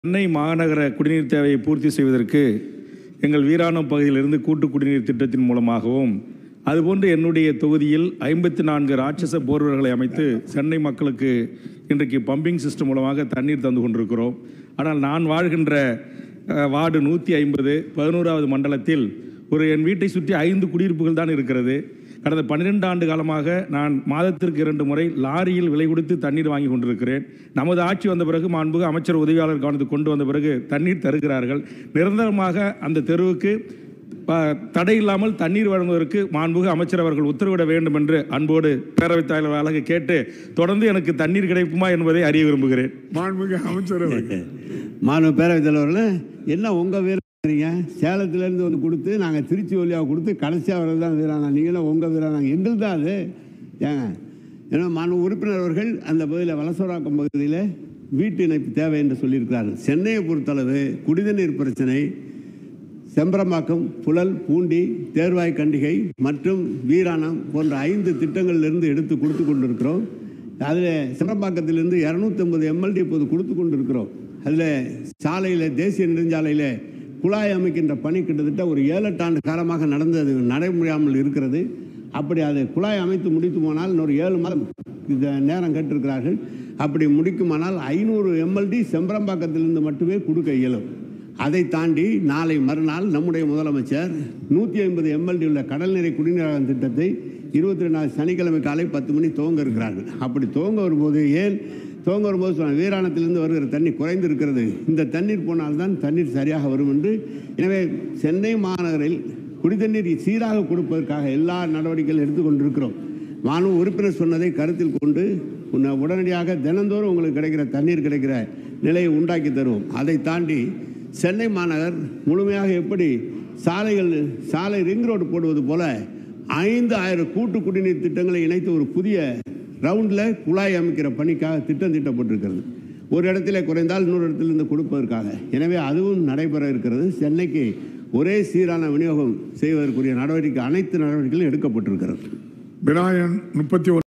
சென்னை மாநகர குடிநீர் தேவையை பூர்த்தி செய்வதற்கு எங்கள் வீராணம் பகுதியிலிருந்து கூட்டு குடிநீர் திட்டத்தின் மூலமாகவும் அதுபோன்று என்னுடைய தொகுதியில் ஐம்பத்தி நான்கு ராட்சச போர்வெல்களை அமைத்து சென்னை மக்களுக்கு இன்றைக்கு பம்பிங் சிஸ்டம் மூலமாக தண்ணீர் தந்து கொண்டிருக்கிறோம் ஆனால் நான் வாழ்கின்ற அஹ், வார்டு நூற்றி ஐம்பது பதினோராவது மண்டலத்தில் ஒரு என் வீட்டை சுற்றி ஐந்து குடியிருப்புகள் தான் இருக்கிறது கடந்த பன்னிரெண்டு ஆண்டு காலமாக நான் மாதத்திற்கு இரண்டு முறை லாரியில் விலை கொடுத்து தண்ணீர் வாங்கி கொண்டிருக்கிறேன் நமது ஆட்சி வந்த பிறகு மாண்புக அமைச்சர் உதவியாளர் கவனத்துக்கு கொண்டு வந்த பிறகு தண்ணீர் தருகிறார்கள் நிரந்தரமாக அந்த தெருவுக்கு ப- தடை இல்லாமல் தண்ணீர் வழங்குவதற்கு மாண்புக அமைச்சர் அவர்கள் உத்தரவிட வேண்டும் என்று அன்போடு பேரவைத் தலைவர் அழகு கேட்டு தொடர்ந்து எனக்கு தண்ணீர் கிடைக்குமா என்பதை அறிய விரும்புகிறேன் மாண்புமிகு அமைச்சர் அவர்கள். மாணவ பேரவைத் தலைவர்களே என்ன உங்கள் வீரங்க சேலத்துலேருந்து வந்து கொடுத்து நாங்கள் திருச்சி வழியாக கொடுத்து கடைசியாக வரது தான் வீராணா நீங்களும் உங்கள் வீராணா எங்கள் தான் அது ஏங்க ஏன்னா மாண்பு உறுப்பினர் அவர்கள் அந்த பகுதியில் வலசோராக்கம் பகுதியில் வீட்டு இணைப்பு தேவை என்று சொல்லியிருக்கிறார்கள் சென்னையை பொறுத்தளவு குடிநீர் பிரச்சனை செம்பரம்பாக்கம் புழல் பூண்டி தேர்வாய் கண்டிகை மற்றும் வீராணம் போன்ற ஐந்து திட்டங்களிலிருந்து எடுத்து கொடுத்து கொண்டிருக்கிறோம் அதில் செம்பரம்பாக்கத்திலிருந்து இரநூத்தம்பது எம்எல்டி இப்போது கொடுத்து கொண்டிருக்கிறோம் அதில் சாலையில் தேசிய நெடுஞ்சாலையில் குழாய் அமைக்கின்ற பணி கிட்டத்தட்ட ஒரு ஏழு எட்டு ஆண்டு காலமாக நடந்தது நடைமுறையாமல் இருக்கிறது அப்படி அதை குழாய் அமைத்து முடித்து போனால் இன்னொரு ஏழு மாதம் இந்த நேரம் கேட்டிருக்கிறார்கள் அப்படி முடிக்குமானால் ஐநூறு எம்எல்டி செம்பரம்பாக்கத்திலிருந்து மட்டுமே கொடுக்க இயலும் அதை தாண்டி நாளை மறுநாள் நம்முடைய முதலமைச்சர் நூற்றி ஐம்பது எம்எல்டி உள்ள கடல்நீரை குடிநீராகும் திட்டத்தை இருபத்தி ரெண்டாவது சனிக்கிழமை காலை பத்து மணி துவங்க இருக்கிறார்கள் அப்படி துவங்க வரும்போது ஏன் துவங்க வரும்போது சொன்ன வீராணத்திலிருந்து வருகிற தண்ணி குறைந்து இருக்கிறது இந்த தண்ணீர் போனால்தான் தண்ணீர் சரியாக வரும் என்று எனவே சென்னை மாநகரில் குடிதண்ணீர் சீராக கொடுப்பதற்காக எல்லா நடவடிக்கைகளும் எடுத்துக்கொண்டிருக்கிறோம் மாணவ உறுப்பினர் சொன்னதை கருத்தில் கொண்டு உன்னை உடனடியாக தினந்தோறும் உங்களுக்கு கிடைக்கிற தண்ணீர் கிடைக்கிற நிலையை உண்டாக்கி தருவோம் அதை தாண்டி சென்னை மாநகர் முழுமையாக எப்படி சாலைகள் சாலை ரிங் ரோடு போடுவது போல ஐந்து ஆயிரம் கூட்டு குடிநீர் திட்டங்களை இணைத்து ஒரு புதிய ரவுண்டில் குழாய் அமைக்கிற பணிக்காக திட்டம் தீட்டப்பட்டிருக்கிறது ஒரு இடத்துல குறைந்தால் இன்னொரு இடத்திலிருந்து கொடுப்பதற்காக எனவே அதுவும் நடைபெற இருக்கிறது சென்னைக்கு ஒரே சீரான விநியோகம் செய்வதற்குரிய நடவடிக்கை அனைத்து நடவடிக்கைகளும் எடுக்கப்பட்டிருக்கிறது பினாயன் முப்பத்தி